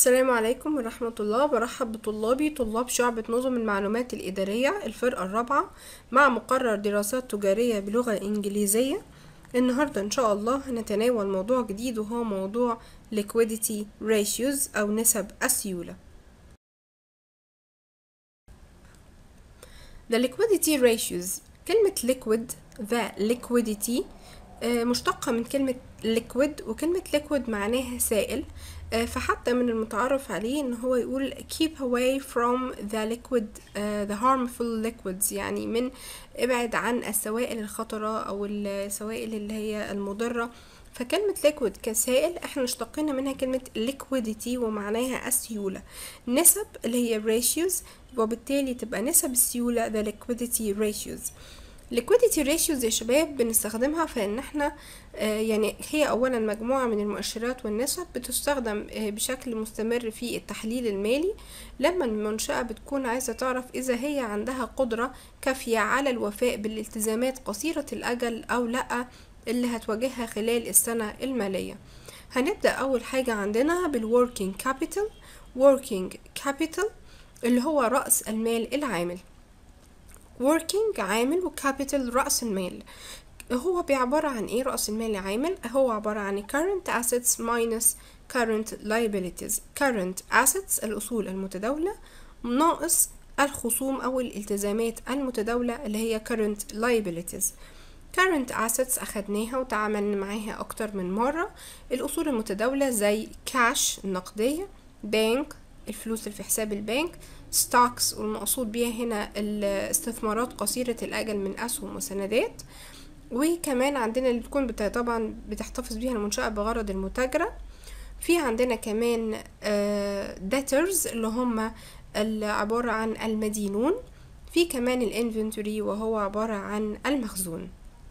السلام عليكم ورحمة الله برحب بطلابي طلاب شعبة نظم المعلومات الإدارية الفرقة الرابعة مع مقرر دراسات تجارية بلغة إنجليزية النهاردة إن شاء الله هنتناول موضوع جديد وهو موضوع liquidity ratios أو نسب السيولة The liquidity ratios كلمة liquid the liquidity آه، مشتقة من كلمة liquid وكلمة liquid معناها سائل آه، فحتى من المتعارف عليه ان هو يقول keep away from the liquid آه، the harmful liquids يعني من ابعد عن السوائل الخطرة او السوائل اللي هي المضرة فكلمة liquid كسائل احنا اشتقينا منها كلمة liquidity ومعناها السيولة نسب اللي هي ratios وبالتالي تبقى نسب السيولة the liquidity ratios liquidity ratios يا شباب بنستخدمها في ان احنا آه، يعني هي اولا مجموعة من المؤشرات والنسب بتستخدم آه، بشكل مستمر في التحليل المالي لما المنشأة بتكون عايزة تعرف اذا هي عندها قدرة كافية على الوفاء بالالتزامات قصيرة الاجل او لا اللي هتواجهها خلال السنة المالية هنبدأ اول حاجة عندنا بالworking capital working capital اللي هو رأس المال العامل working عامل وكابيتال رأس المال هو بعبارة عن ايه رأس المال العامل هو عبارة عن current assets minus current liabilities current assets الأصول المتداولة ناقص الخصوم أو الالتزامات المتداولة اللي هي current liabilities current assets أخدناها وتعاملنا معاها أكتر من مرة الأصول المتداولة زي cash النقدية bank الفلوس اللي في حساب البنك stocks والمقصود بيها هنا الاستثمارات قصيرة الأجل من أسهم وسندات وكمان عندنا اللي بتكون بتا طبعا بتحتفظ بيها المنشأة بغرض المتاجرة في عندنا كمان آه، debtors اللي هم اللي عبارة عن المدينون في كمان الانفنتوري وهو عبارة عن المخزون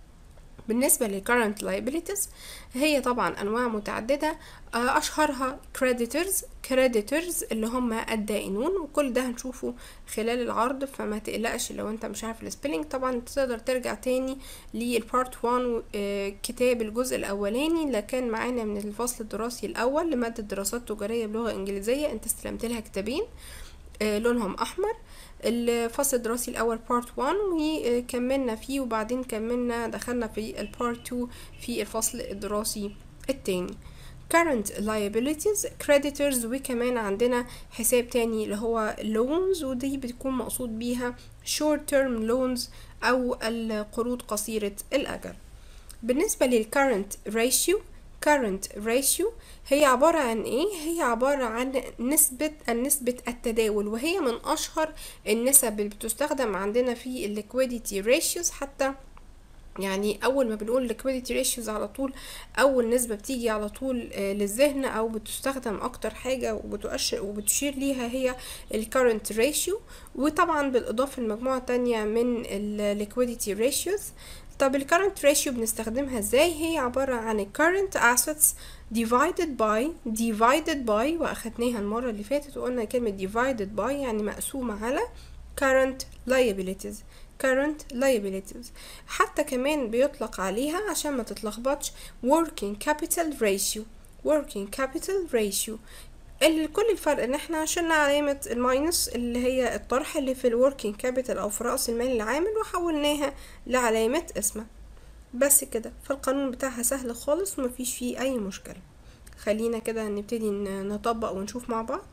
بالنسبة ل current liabilities هي طبعا أنواع متعددة آه، أشهرها creditors creditors اللي هم الدائنون وكل ده هنشوفه خلال العرض فما تقلقش لو انت مش عارف السبيلنج طبعا تقدر ترجع تاني للبارت 1 آه، كتاب الجزء الأولاني اللي كان معانا من الفصل الدراسي الأول لمادة دراسات تجارية بلغة إنجليزية انت استلمت لها كتابين آه، لونهم أحمر الفصل الدراسي الأول بارت 1 وكملنا فيه وبعدين كملنا دخلنا في البارت 2 في الفصل الدراسي التاني current liabilities creditors وكمان عندنا حساب تاني اللي هو loans ودي بتكون مقصود بيها short term loans أو القروض قصيرة الأجل بالنسبة للcurrent ratio current ratio هي عبارة عن ايه؟ هي عبارة عن نسبة نسبة التداول وهي من أشهر النسب اللي بتستخدم عندنا في ال liquidity ratios حتى يعني اول ما بنقول liquidity ratios على طول اول نسبة بتيجي على طول آه، للذهن او بتستخدم اكتر حاجة وبتؤشر وبتشير ليها هي ال current ratio وطبعا بالاضافة لمجموعة تانية من ال liquidity ratios طب ال current ratio بنستخدمها ازاي هي عبارة عن ال current assets divided by divided by واخدناها المرة اللي فاتت وقلنا كلمة divided by يعني مقسومة على current liabilities current liabilities حتى كمان بيطلق عليها عشان ما تتلخبطش working capital ratio working capital ratio ال- كل الفرق ان احنا شلنا علامة الماينس اللي هي الطرح اللي في الوركينج كابيتال او في رأس المال العامل وحولناها لعلامة اسمه بس كده فالقانون بتاعها سهل خالص ومفيش فيه اي مشكلة خلينا كده نبتدي ن- نطبق ونشوف مع بعض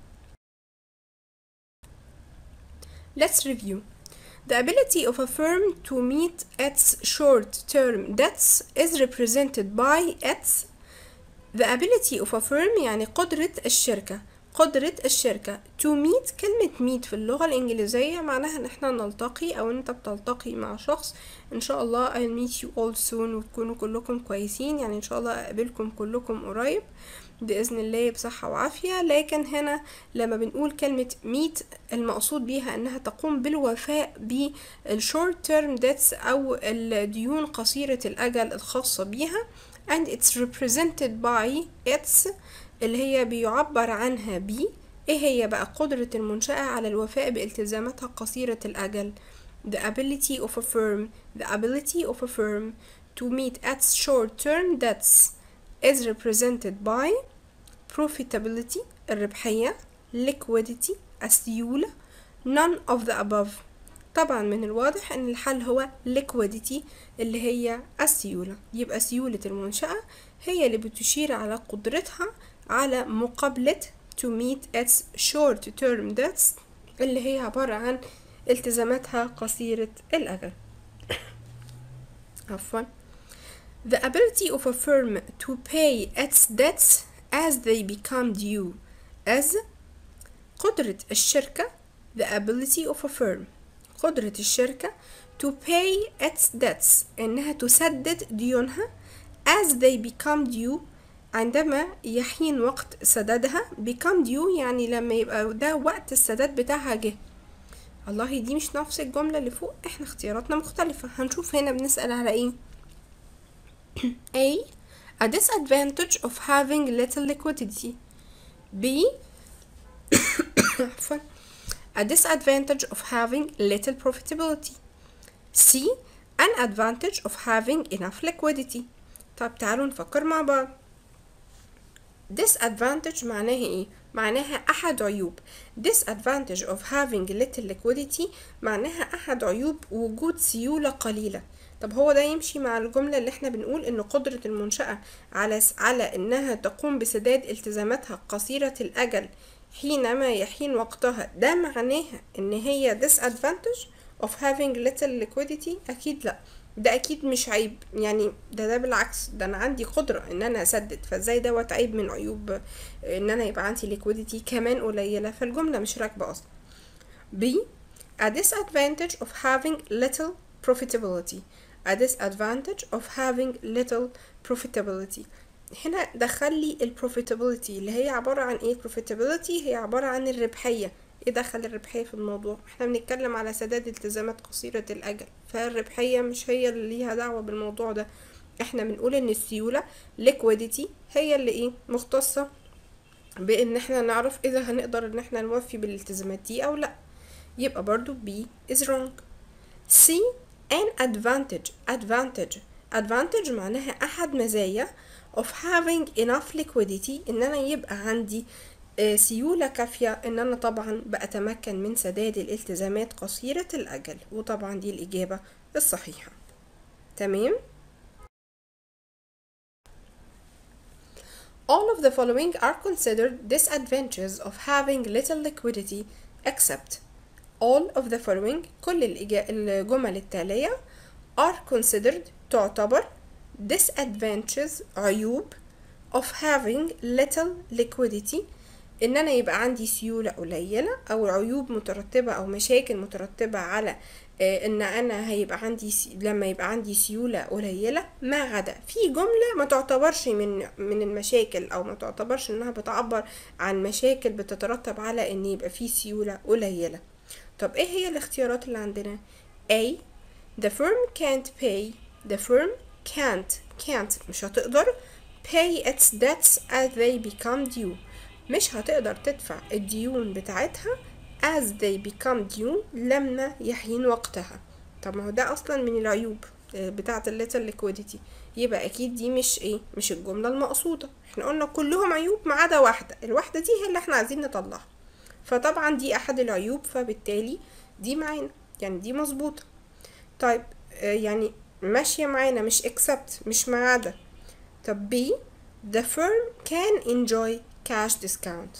Let's review. The ability of a firm to meet its short-term debts is represented by its The ability of a firm يعني قدرة الشركة قدرة الشركة to meet كلمة meet في اللغة الإنجليزية معناها إن احنا نلتقي أو أنت بتلتقي مع شخص إن شاء الله I'll meet you all soon وتكونوا كلكم كويسين يعني إن شاء الله أقابلكم كلكم قريب بإذن الله بصحة وعافية لكن هنا لما بنقول كلمة meet المقصود بيها إنها تقوم بالوفاء بالshort term debts أو الديون قصيرة الأجل الخاصة بيها and it's represented by its اللي هي بيعبر عنها ب ايه هي بقى قدرة المنشأة على الوفاء بالتزاماتها قصيرة الأجل the ability of a firm the ability of a firm to meet its short-term debts is represented by profitability الربحية liquidity السيولة none of the above طبعا من الواضح ان الحل هو liquidity اللي هي السيولة يبقى سيولة المنشأة هي اللي بتشير على قدرتها على مقابلة to meet its short term debts اللي هي عبارة عن التزاماتها قصيرة الأجل عفوا The ability of a firm to pay its debts as they become due as قدرة الشركة the ability of a firm قدرة الشركة to pay its debts إنها تسدد ديونها as they become due عندما يحين وقت سدادها become due يعني لما يبقى ده وقت السداد بتاعها جه والله دي مش نفس الجملة اللي فوق احنا اختياراتنا مختلفة هنشوف هنا بنسأل على ايه A a disadvantage of having little liquidity B عفوا a disadvantage of having little profitability C an advantage of having enough liquidity طب تعالوا نفكر مع بعض disadvantage معناها ايه معناها احد عيوب disadvantage of having little liquidity معناها احد عيوب وجود سيولة قليلة طب هو ده يمشي مع الجملة اللي احنا بنقول ان قدرة المنشأة على على انها تقوم بسداد التزاماتها قصيرة الاجل حينما يحين وقتها ده معناها ان هي disadvantage of having little liquidity اكيد لا ده اكيد مش عيب يعني ده ده بالعكس ده انا عندي قدرة ان انا اسدد فازاي دوت عيب من عيوب ان انا يبقى عندي liquidity كمان قليلة فالجملة مش راكبة اصلا B a disadvantage of having little profitability a disadvantage of having little profitability هنا دخل لي ال profitability اللي هي عبارة عن ايه profitability هي عبارة عن الربحية ايه دخل الربحية في الموضوع احنا بنتكلم على سداد التزامات قصيرة الاجل فالربحية مش هي اللي ليها دعوة بالموضوع ده احنا بنقول ان السيولة liquidity هي اللي ايه مختصة بان احنا نعرف اذا هنقدر ان احنا نوفي بالالتزامات دي او لا يبقى برضو B is wrong C an advantage advantage advantage معناها احد مزايا of having enough liquidity ان انا يبقى عندي سيولة كافية ان انا طبعا بأتمكن من سداد الالتزامات قصيرة الاجل وطبعا دي الاجابة الصحيحة تمام All of the following are considered disadvantages of having little liquidity except all of the following كل الجمل التالية are considered تعتبر disadvantages عيوب of having little liquidity ان انا يبقى عندي سيولة قليلة او عيوب مترتبة او مشاكل مترتبة على ان انا هيبقى عندي سي... لما يبقى عندي سيولة قليلة ما عدا في جملة ما تعتبرش من من المشاكل او ما تعتبرش انها بتعبر عن مشاكل بتترتب على ان يبقى في سيولة قليلة طب ايه هي الاختيارات اللي عندنا A the firm can't pay the firm can't can't مش هتقدر pay its debts as they become due مش هتقدر تدفع الديون بتاعتها as they become due لما يحين وقتها طب ما هو ده اصلا من العيوب بتاعة الليتل liquidity يبقى اكيد دي مش ايه مش الجملة المقصودة احنا قلنا كلهم عيوب ما عدا واحدة الواحدة دي هي اللي احنا عايزين نطلعها فطبعا دي احد العيوب فبالتالي دي معانا يعني دي مظبوطة طيب يعني ماشية معانا مش except مش ما عدا طب B the firm can enjoy cash discount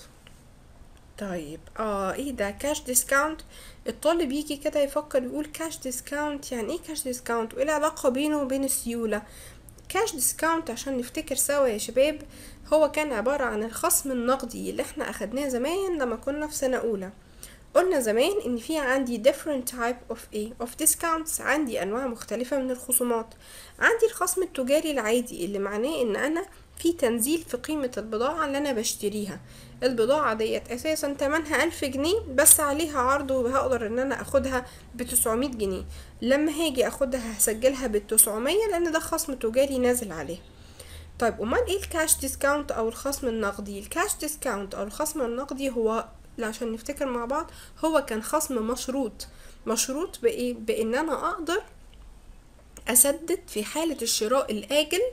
طيب اه ايه ده كاش ديسكاونت الطالب يجي كده يفكر يقول كاش ديسكاونت يعني ايه كاش ديسكاونت وايه العلاقة بينه وبين السيولة كاش ديسكاونت عشان نفتكر سوا يا شباب هو كان عبارة عن الخصم النقدي اللي احنا اخدناه زمان لما كنا في سنة اولى قلنا زمان ان في عندي different type of a of discounts عندي انواع مختلفة من الخصومات عندي الخصم التجاري العادي اللي معناه ان انا في تنزيل في قيمة البضاعة اللي انا بشتريها البضاعة ديت اساسا تمنها الف جنيه بس عليها عرض وهقدر ان انا اخدها بتسعمية جنيه لما هاجي اخدها هسجلها بالتسعمية لان ده خصم تجاري نازل عليه طيب امال ايه الكاش ديسكاونت او الخصم النقدي الكاش ديسكاونت او الخصم النقدي هو عشان نفتكر مع بعض هو كان خصم مشروط مشروط بايه بان انا اقدر اسدد في حالة الشراء الاجل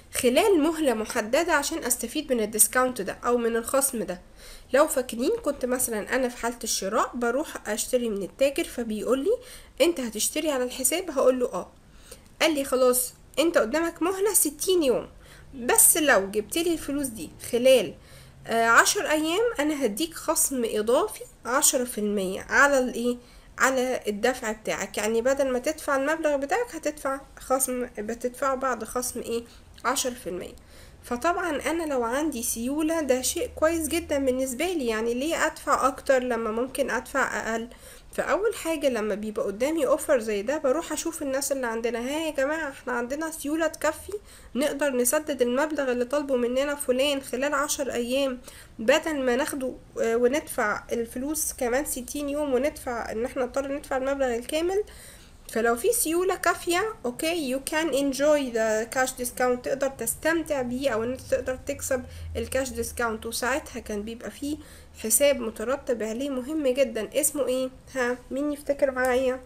خلال مهلة محددة عشان استفيد من الديسكاونت ده او من الخصم ده لو فاكرين كنت مثلا انا في حالة الشراء بروح اشتري من التاجر فبيقول لي انت هتشتري على الحساب هقول له اه قال لي خلاص انت قدامك مهلة ستين يوم بس لو جبت لي الفلوس دي خلال آه عشر ايام انا هديك خصم اضافي عشرة في المية على الايه على الدفع بتاعك يعني بدل ما تدفع المبلغ بتاعك هتدفع خصم بتدفعه بعد خصم ايه عشرة في المية فطبعا انا لو عندي سيولة ده شيء كويس جدا بالنسبة لي يعني ليه ادفع اكتر لما ممكن ادفع اقل فاول حاجة لما بيبقى قدامي اوفر زي ده بروح اشوف الناس اللي عندنا ها يا جماعة احنا عندنا سيولة تكفي نقدر نسدد المبلغ اللي طالبه مننا فلان خلال عشر ايام بدل ما ناخده وندفع الفلوس كمان ستين يوم وندفع ان احنا نضطر ندفع المبلغ الكامل فلو في سيولة كافية اوكي you can enjoy the cash discount تقدر تستمتع بيه او ان انت تقدر تكسب الكاش ديسكاونت وساعتها كان بيبقى فيه حساب مترتب عليه مهم جدا اسمه ايه ها مين يفتكر معايا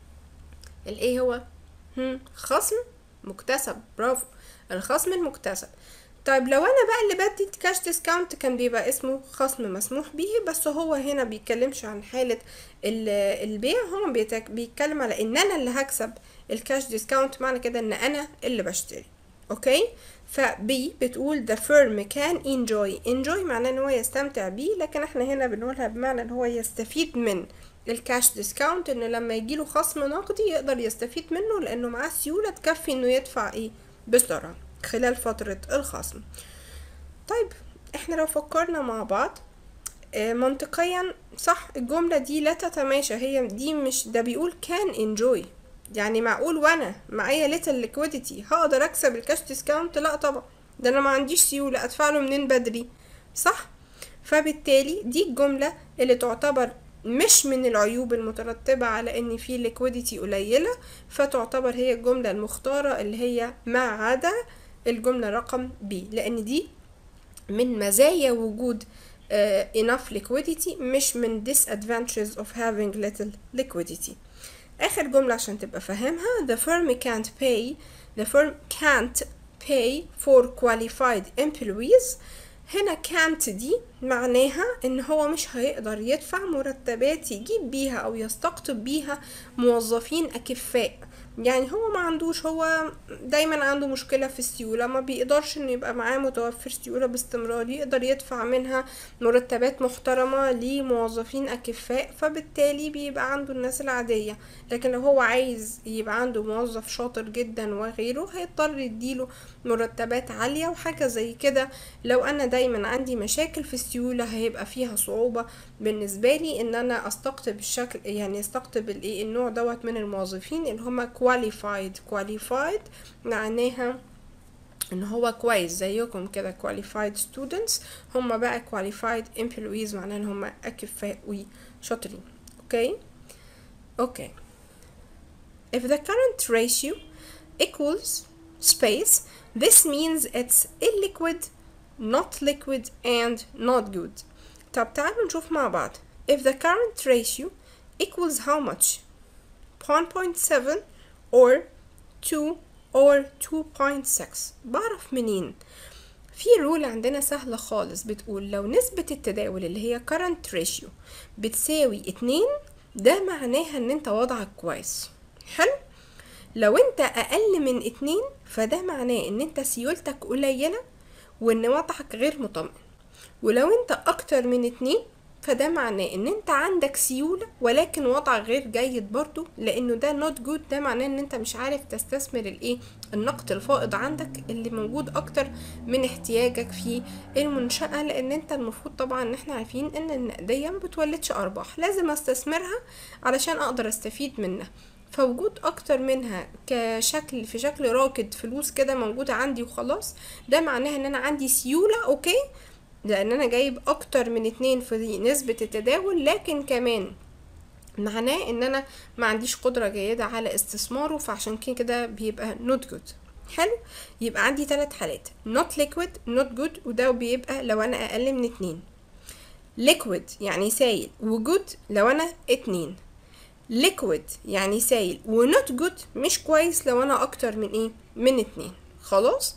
الايه هو هم خصم مكتسب برافو الخصم المكتسب طيب لو انا بقى اللي بدي كاش ديسكاونت كان بيبقى اسمه خصم مسموح به بس هو هنا بيتكلمش عن حالة البيع هو بيتكلم على ان انا اللي هكسب الكاش ديسكاونت معنى كده ان انا اللي بشتري اوكي فبي بتقول the firm can enjoy enjoy معناه ان هو يستمتع بيه لكن احنا هنا بنقولها بمعنى ان هو يستفيد من الكاش ديسكاونت ان لما يجيله خصم نقدي يقدر يستفيد منه لانه معاه سيولة تكفي انه يدفع ايه بسرعة خلال فترة الخصم طيب احنا لو فكرنا مع بعض اه منطقيا صح الجملة دي لا تتماشى هي دي مش ده بيقول كان enjoy يعني معقول وانا معايا ليتل ليكويديتي هقدر اكسب الكاش ديسكاونت لا طبعا ده انا ما عنديش سيولة ادفع له منين بدري صح فبالتالي دي الجملة اللي تعتبر مش من العيوب المترتبة على ان في ليكويديتي قليلة فتعتبر هي الجملة المختارة اللي هي ما عدا الجملة رقم بي لان دي من مزايا وجود uh, enough liquidity مش من disadvantages of having little liquidity اخر جملة عشان تبقى فاهمها the firm can't pay the firm can't pay for qualified employees هنا can't دي معناها ان هو مش هيقدر يدفع مرتبات يجيب بيها او يستقطب بيها موظفين اكفاء يعني هو ما عندوش هو دايما عنده مشكلة في السيولة ما بيقدرش انه يبقى معاه متوفر سيولة باستمرار يقدر يدفع منها مرتبات محترمة لموظفين اكفاء فبالتالي بيبقى عنده الناس العادية لكن لو هو عايز يبقى عنده موظف شاطر جدا وغيره هيضطر يديله مرتبات عالية وحاجة زي كده لو انا دايما عندي مشاكل في السيولة هيبقى فيها صعوبة بالنسبة لي ان انا استقطب الشكل يعني استقطب الايه النوع دوت من الموظفين اللي هما qualified qualified معناها ان هو كويس زيكم كده qualified students هم بقى qualified employees معناه ان هم اكفاء وشاطرين اوكي اوكي if the current ratio equals space this means it's illiquid not liquid and not good طب تعالوا نشوف مع بعض if the current ratio equals how much 1.7 or 2 or 2.6 بعرف منين في رول عندنا سهلة خالص بتقول لو نسبة التداول اللي هي current ratio بتساوي اتنين ده معناها ان انت وضعك كويس حلو لو انت اقل من اتنين فده معناه ان انت سيولتك قليلة وان وضعك غير مطمئن ولو انت اكتر من اتنين فده معناه ان انت عندك سيولة ولكن وضعك غير جيد برضو لانه ده نوت جود ده معناه ان انت مش عارف تستثمر الايه النقد الفائض عندك اللي موجود اكتر من احتياجك في المنشأة لان انت المفروض طبعا ان احنا عارفين ان النقدية ما بتولدش ارباح لازم استثمرها علشان اقدر استفيد منها فوجود اكتر منها كشكل في شكل راكد فلوس كده موجودة عندي وخلاص ده معناها ان انا عندي سيولة اوكي لان انا جايب اكتر من اتنين في نسبة التداول لكن كمان معناه ان انا ما عنديش قدرة جيدة على استثماره فعشان كده بيبقى not good حلو يبقى عندي ثلاث حالات not liquid not good وده بيبقى لو انا اقل من اتنين liquid يعني سايل وجود لو انا اتنين liquid يعني سايل ونوت جود مش كويس لو انا اكتر من ايه من اتنين خلاص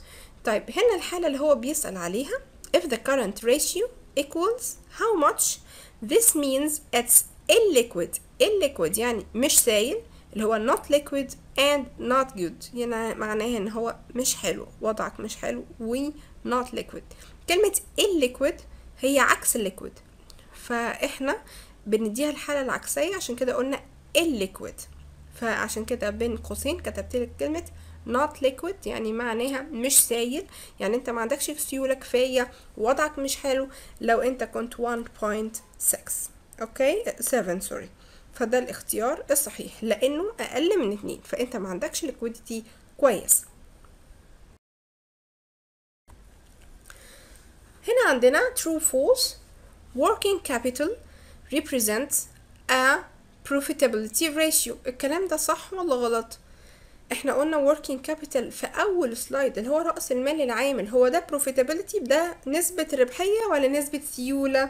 طيب هنا الحالة اللي هو بيسأل عليها if the current ratio equals how much this means it's illiquid illiquid يعني مش سائل اللي هو not liquid and not good يعني معناها ان هو مش حلو وضعك مش حلو و not liquid كلمة illiquid هي عكس الليكويد فاحنا بنديها الحالة العكسية عشان كده قلنا illiquid فعشان كده بين قوسين كتبت لك كلمة not liquid يعني معناها مش سايل يعني انت ما عندكش سيولة كفاية وضعك مش حلو لو انت كنت 1.6 اوكي 7 سوري فده الاختيار الصحيح لانه اقل من 2 فانت ما عندكش liquidity كويس هنا عندنا true false working capital represents a profitability ratio الكلام ده صح ولا غلط احنا قلنا working capital في اول سلايد اللي هو رأس المال العامل هو ده profitability ده نسبة ربحية ولا نسبة سيولة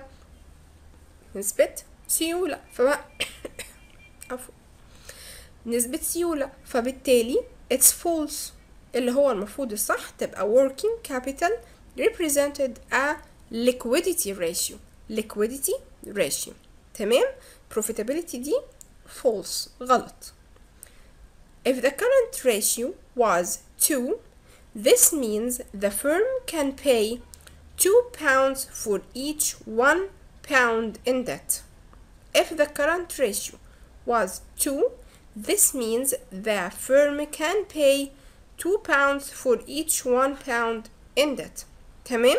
نسبة سيولة فما عفوا نسبة سيولة فبالتالي it's false اللي هو المفروض الصح تبقى working capital represented a liquidity ratio liquidity ratio تمام profitability دي false غلط if the current ratio was 2 this means the firm can pay 2 pounds for each 1 pound in debt if the current ratio was 2 this means the firm can pay 2 pounds for each 1 pound in debt تمام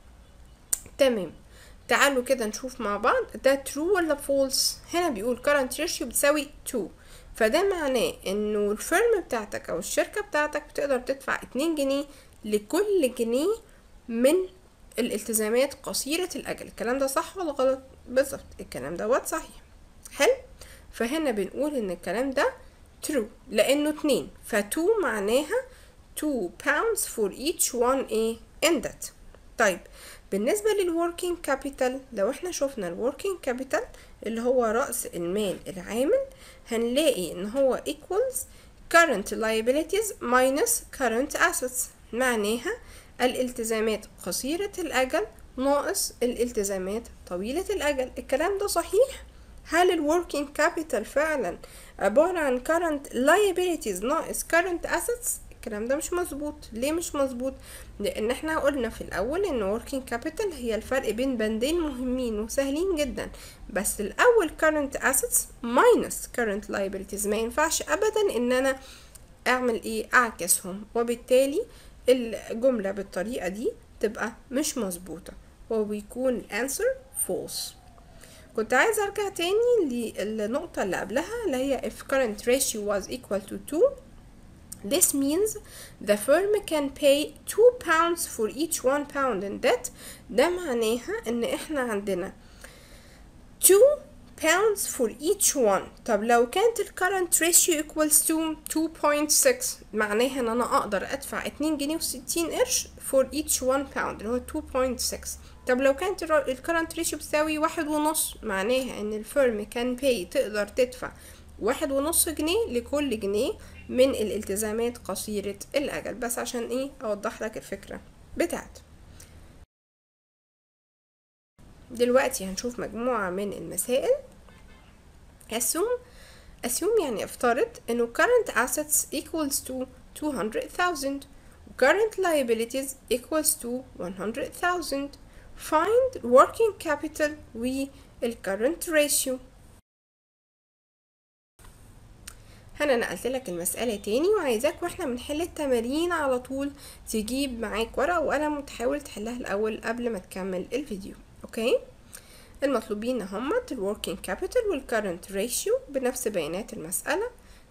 تمام تعالوا كده نشوف مع بعض ده true ولا false هنا بيقول current ratio بتساوي 2 فده معناه انه الفيرم بتاعتك او الشركة بتاعتك بتقدر تدفع 2 جنيه لكل جنيه من الالتزامات قصيرة الأجل الكلام ده صح ولا غلط بالظبط الكلام دوت صحيح حلو فهنا بنقول ان الكلام ده true لانه 2 ف 2 معناها 2 pounds for each one a in that طيب بالنسبة للworking capital لو احنا شفنا الworking capital اللي هو رأس المال العامل هنلاقي ان هو equals current liabilities minus current assets معناها الالتزامات قصيرة الأجل ناقص الالتزامات طويلة الأجل الكلام ده صحيح؟ هل الworking capital فعلا عبارة عن current liabilities ناقص current assets الكلام ده مش مظبوط ليه مش مظبوط لان احنا قلنا في الاول ان working capital هي الفرق بين بندين مهمين وسهلين جدا بس الاول current assets minus current liabilities ما ينفعش ابدا ان انا اعمل ايه اعكسهم وبالتالي الجملة بالطريقة دي تبقى مش مظبوطة وبيكون الانسر false كنت عايز ارجع تاني للنقطة اللي قبلها اللي هي if current ratio was equal to 2 This means the firm can pay 2 pounds for each 1 pound in debt ده معناها ان احنا عندنا 2 pounds for each one طب لو كانت ال current ratio equals to 2.6 معناها ان انا اقدر ادفع 2 جنيه و60 قرش for each 1 pound اللي هو 2.6 طب لو كانت ال current ratio بتساوي واحد ونص معناها ان الفيرم كان pay تقدر تدفع واحد ونص جنيه لكل جنيه من الالتزامات قصيرة الأجل بس عشان ايه أوضح لك الفكرة بتاعته دلوقتي هنشوف مجموعة من المسائل assume assume يعني افترض انه current assets equals to 200,000 current liabilities equals to 100,000 find working capital و current ratio هنا نقلت لك المسألة تاني وعايزاك واحنا بنحل التمارين على طول تجيب معاك ورقة وقلم وتحاول تحلها الأول قبل ما تكمل الفيديو اوكي المطلوبين هما ال working capital وال current ratio بنفس بيانات المسألة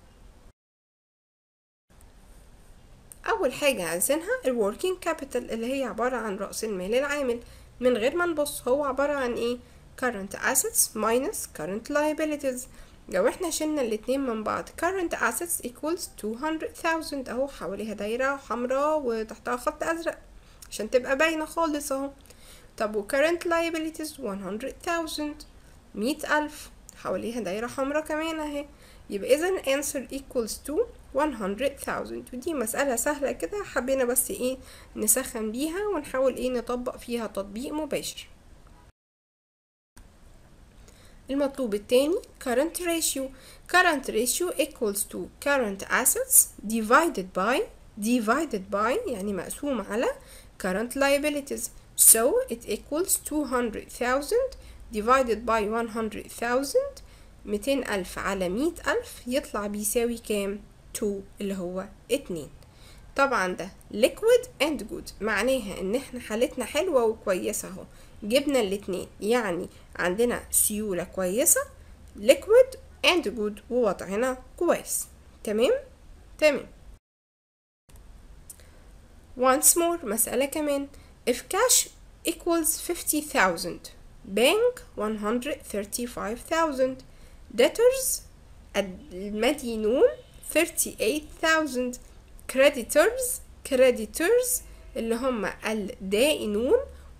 أول حاجة عايزينها ال working capital اللي هي عبارة عن رأس المال العامل من غير ما نبص هو عبارة عن ايه current assets minus current liabilities لو احنا شلنا الاتنين من بعض current assets equals 200,000 اهو حواليها دايرة حمراء وتحتها خط ازرق عشان تبقى باينة خالص اهو طب و current liabilities 100,000 مية ألف حواليها دايرة حمراء كمان اهي يبقى إذا answer equals to 100,000 ودي مسألة سهلة كده حبينا بس ايه نسخن بيها ونحاول ايه نطبق فيها تطبيق مباشر المطلوب التاني current ratio current ratio equals to current assets divided by divided by يعني مقسوم على current liabilities so it equals 200,000 divided by 100,000 200 ألف على 100 ألف يطلع بيساوي كام 2 اللي هو 2 طبعا ده liquid and good معناها ان احنا حالتنا حلوة وكويسة اهو جبنا الاتنين يعني عندنا سيولة كويسة liquid and good ووضعنا كويس تمام تمام once more مسألة كمان if cash equals 50,000 bank 135,000 debtors المدينون 38,000 creditors creditors اللي هم الدائنون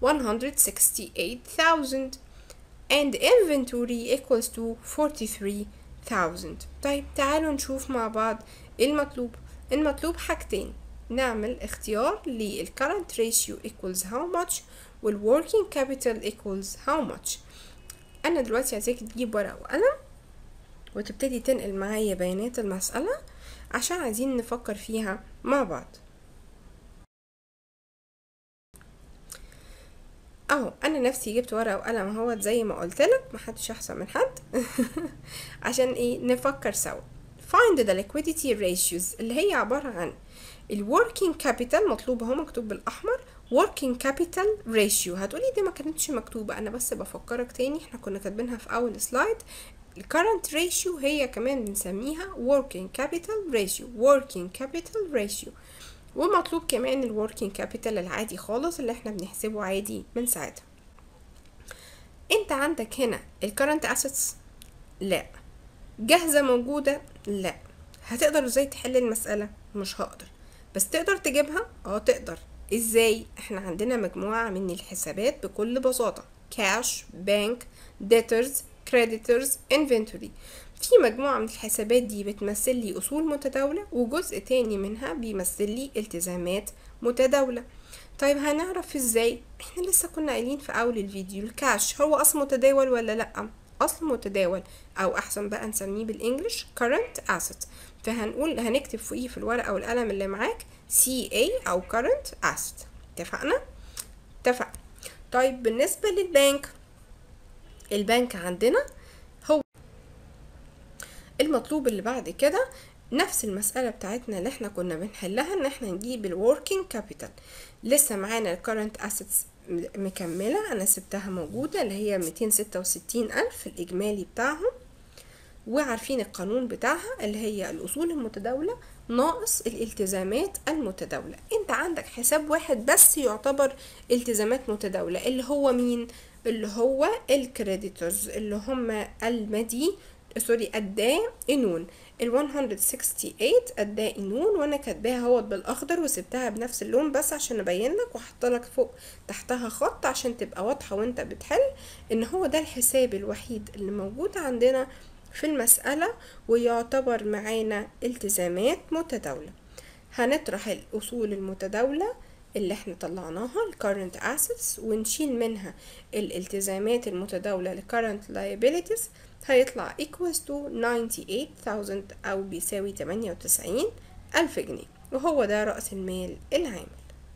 168,000 and inventory equals to 43,000 طيب تعالوا نشوف مع بعض ايه المطلوب المطلوب حاجتين نعمل اختيار لل current ratio equals how much وال working capital equals how much انا دلوقتي عايزاك تجيب ورقة وقلم وتبتدي تنقل معايا بيانات المسألة عشان عايزين نفكر فيها مع بعض اهو انا نفسي جبت ورقه وقلم اهوت زي ما قلت لك محدش احسن من حد عشان ايه نفكر سوا find the liquidity ratios اللي هي عباره عن ال working capital مطلوب اهو مكتوب بالاحمر working capital ratio هتقولي دي ما كانتش مكتوبه انا بس بفكرك تاني احنا كنا كاتبينها في اول سلايد ال current ratio هي كمان بنسميها working capital ratio working capital ratio ومطلوب كمان ال working capital العادي خالص اللي احنا بنحسبه عادي من ساعتها انت عندك هنا ال current assets لا جاهزة موجودة لا هتقدر ازاي تحل المسألة مش هقدر بس تقدر تجيبها اه تقدر ازاي احنا عندنا مجموعة من الحسابات بكل بساطة cash bank debtors creditors inventory في مجموعة من الحسابات دي بتمثل لي أصول متداولة وجزء تاني منها بيمثل لي التزامات متداولة طيب هنعرف ازاي احنا لسه كنا قايلين في اول الفيديو الكاش هو اصل متداول ولا لا اصل متداول او احسن بقى نسميه بالانجلش current asset فهنقول هنكتب فوقيه في الورقة والقلم اللي معاك CA او current asset اتفقنا اتفقنا طيب بالنسبة للبنك البنك عندنا هو المطلوب اللي بعد كده نفس المسألة بتاعتنا اللي احنا كنا بنحلها ان احنا نجيب الوركينج كابيتال لسه معانا الكرنت اسيتس مكملة انا سبتها موجودة اللي هي ميتين ستة وستين الف الاجمالي بتاعهم وعارفين القانون بتاعها اللي هي الاصول المتداولة ناقص الالتزامات المتداولة انت عندك حساب واحد بس يعتبر التزامات متداولة اللي هو مين اللي هو الكريديتورز اللي هم المدي سوري الدائنون ال 168 الدائنون وانا كاتباها اهوت بالاخضر وسبتها بنفس اللون بس عشان ابين لك وحط لك فوق تحتها خط عشان تبقى واضحه وانت بتحل ان هو ده الحساب الوحيد اللي موجود عندنا في المسألة ويعتبر معانا التزامات متداولة هنطرح الأصول المتداولة اللي احنا طلعناها ال current assets ونشيل منها الالتزامات المتداولة ل current liabilities هيطلع equals to 98,000 أو بيساوي 98 ألف جنيه وهو ده رأس المال العامل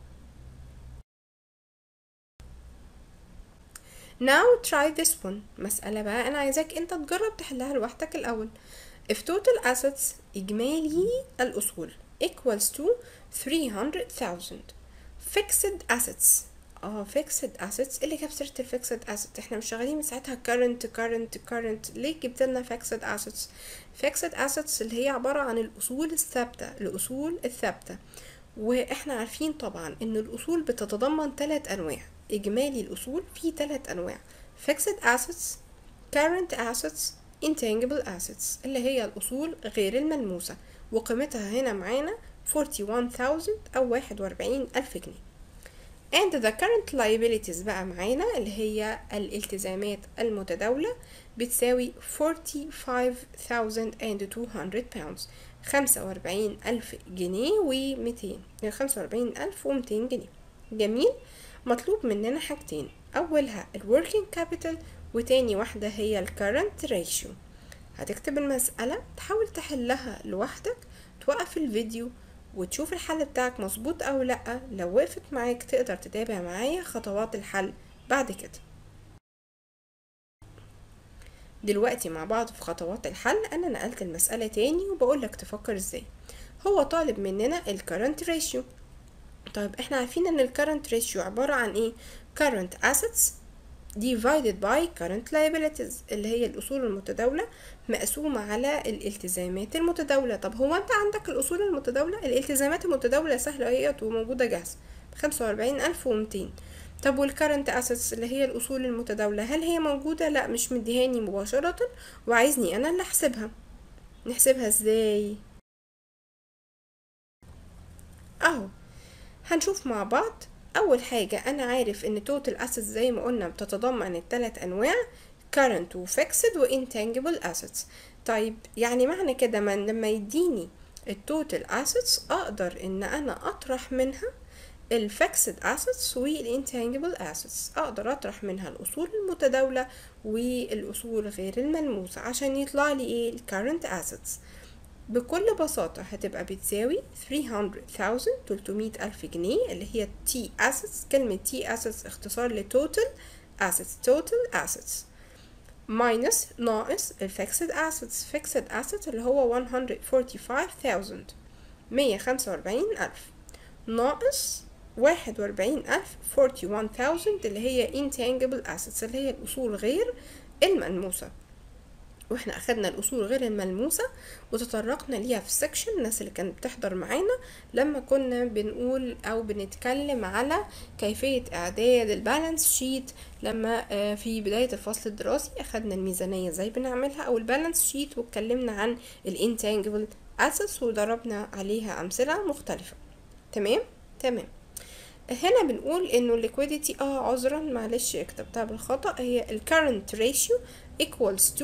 Now try this one مسألة بقى أنا عايزاك أنت تجرب تحلها لوحدك الأول if total assets إجمالي الأصول equals to 300,000 fixed assets اه fixed assets اللي جاب سيرة ال fixed asset احنا مش شغالين من ساعتها current current current ليه جبت لنا fixed assets fixed assets اللي هي عبارة عن الأصول الثابتة الأصول الثابتة واحنا عارفين طبعا ان الأصول بتتضمن ثلاث أنواع إجمالي الأصول في ثلاث أنواع fixed assets current assets intangible assets اللي هي الأصول غير الملموسة وقيمتها هنا معانا 41,000 أو 41 ألف جنيه and the current liabilities بقى معانا اللي هي الالتزامات المتداولة بتساوي 45,200 pounds خمسة وأربعين ألف جنيه وميتين خمسة وأربعين ألف وميتين جنيه جميل مطلوب مننا حاجتين أولها ال working capital وتاني واحدة هي ال current ratio هتكتب المسألة تحاول تحلها لوحدك توقف الفيديو وتشوف الحل بتاعك مظبوط أو لأ لو وقفت معاك تقدر تتابع معايا خطوات الحل بعد كده دلوقتي مع بعض في خطوات الحل أنا نقلت المسألة تاني وبقولك تفكر ازاي هو طالب مننا ال current ratio طيب احنا عارفين ان ال current ratio عبارة عن ايه current assets divided by current liabilities اللي هي الأصول المتداولة مقسومة على الالتزامات المتداولة طب هو انت عندك الأصول المتداولة الالتزامات المتداولة سهلة اهيت وموجودة جاهزة بخمسة وأربعين ألف ومتين طب والكرنت اسيتس اللي هي الأصول المتداولة هل هي موجودة؟ لا مش مديهاني مباشرة وعايزني أنا اللي أحسبها نحسبها ازاي؟ اهو هنشوف مع بعض اول حاجة انا عارف ان total assets زي ما قلنا بتتضمن الثلاث انواع current و fixed و intangible assets طيب يعني معنى كده من لما يديني التوتال assets اقدر ان انا اطرح منها ال fixed assets وال intangible assets اقدر اطرح منها الاصول المتداولة والاصول غير الملموسة عشان يطلع لي ايه ال current assets بكل بساطة هتبقى بتساوي 300,000 300 ألف جنيه اللي هي T assets كلمة T assets اختصار ل total assets total assets minus ناقص ال fixed assets fixed assets اللي هو 145,000 145 ألف ناقص واحد وأربعين ألف 41,000 اللي هي intangible assets اللي هي الأصول غير الملموسة واحنا اخدنا الاصول غير الملموسه وتطرقنا ليها في السكشن الناس اللي كانت بتحضر معانا لما كنا بنقول او بنتكلم على كيفيه اعداد البالانس شيت لما في بدايه الفصل الدراسي اخدنا الميزانيه ازاي بنعملها او البالانس شيت واتكلمنا عن الانتانجبل اسس وضربنا عليها امثله مختلفه تمام تمام هنا بنقول انه الليكويديتي اه عذرا معلش كتبتها بالخطا هي ال current ratio equals to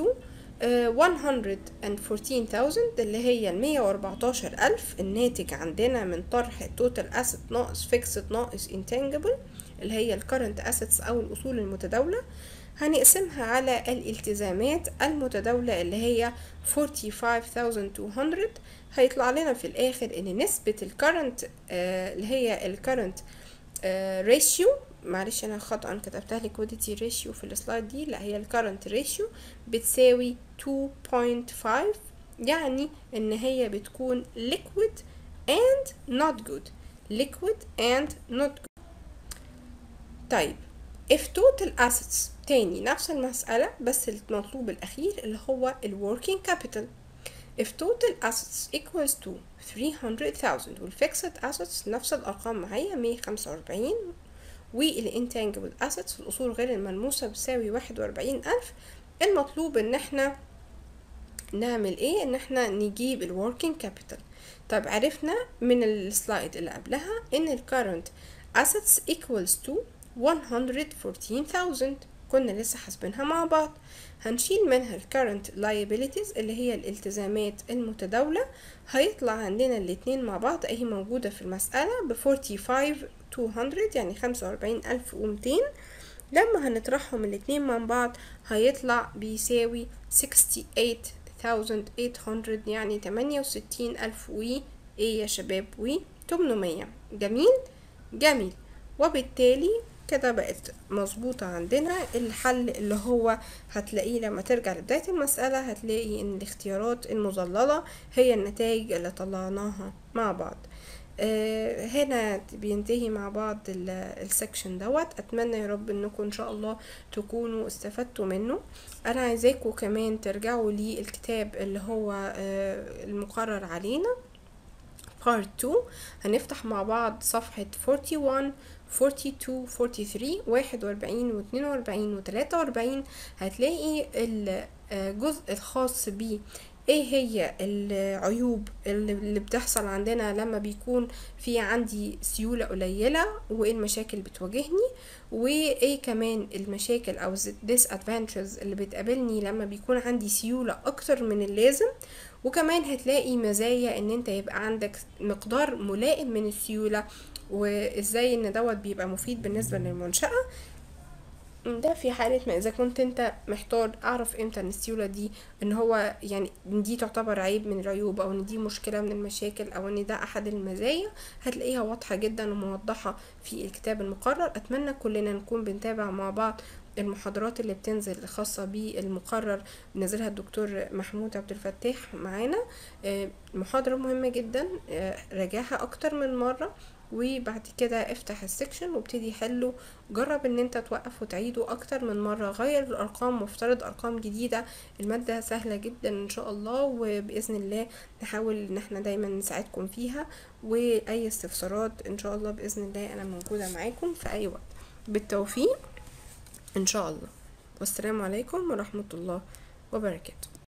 114,000 اللي هي المية واربعتاشر ألف الناتج عندنا من طرح total asset ناقص fixed ناقص intangible اللي هي ال current assets أو الأصول المتداولة هنقسمها على الالتزامات المتداولة اللي هي 45,200 هيطلع لنا في الآخر إن نسبة ال current آه اللي هي ال current آه ratio معلش انا خطأ كتبتها liquidity ratio في السلايد دي لا هي ال current ratio بتساوي 2.5 يعني ان هي بتكون liquid and not good liquid and not good طيب if total assets تاني نفس المسألة بس المطلوب الأخير اللي هو ال working capital if total assets equals to 300,000 وال fixed assets نفس الأرقام معايا 145 والانتانجبل assets الأصول غير الملموسة بتساوي واحد وأربعين ألف المطلوب إن احنا نعمل ايه إن احنا نجيب ال working capital طب عرفنا من السلايد اللي قبلها إن ال current assets equals to 114,000 كنا لسه حاسبينها مع بعض هنشيل منها ال current liabilities اللي هي الالتزامات المتداولة هيطلع عندنا الاتنين مع بعض اهي موجودة في المسألة ب 45 200 يعني خمسة وأربعين ألف ومتين لما هنطرحهم الاتنين من بعض هيطلع بيساوي 68,800 يعني تمانية وستين ألف و ايه يا شباب و 800 جميل جميل وبالتالي كده بقت مظبوطة عندنا الحل اللي هو هتلاقيه لما ترجع لبداية المسألة هتلاقي ان الاختيارات المظللة هي النتائج اللي طلعناها مع بعض آه هنا بينتهي مع بعض السكشن دوت اتمنى يا رب انكم ان شاء الله تكونوا استفدتوا منه انا عايزاكم كمان ترجعوا لي الكتاب اللي هو آه المقرر علينا part 2 هنفتح مع بعض صفحة 41 42 43 41 و 42 و 43 هتلاقي الجزء الخاص ب ايه هي العيوب اللي اللي بتحصل عندنا لما بيكون في عندي سيولة قليلة وايه المشاكل بتواجهني وايه كمان المشاكل او disadvantages اللي بتقابلني لما بيكون عندي سيولة اكتر من اللازم وكمان هتلاقي مزايا ان انت يبقى عندك مقدار ملائم من السيولة وازاي ان دوت بيبقى مفيد بالنسبة للمنشأة ده في حالة ما إذا كنت أنت محتار أعرف إمتى إن السيولة دي إن هو يعني إن دي تعتبر عيب من العيوب أو إن دي مشكلة من المشاكل أو إن ده أحد المزايا هتلاقيها واضحة جدا وموضحة في الكتاب المقرر أتمنى كلنا نكون بنتابع مع بعض المحاضرات اللي بتنزل خاصة بالمقرر بنزلها الدكتور محمود عبد الفتاح معانا آه، محاضرة مهمة جدا آه، راجعها أكتر من مرة وبعد كده افتح السكشن وابتدي حله جرب ان انت توقف وتعيده اكتر من مرة غير الارقام وافترض ارقام جديدة المادة سهلة جدا ان شاء الله وباذن الله نحاول ان احنا دايما نساعدكم فيها واي استفسارات ان شاء الله باذن الله انا موجودة معاكم في اي وقت بالتوفيق ان شاء الله والسلام عليكم ورحمة الله وبركاته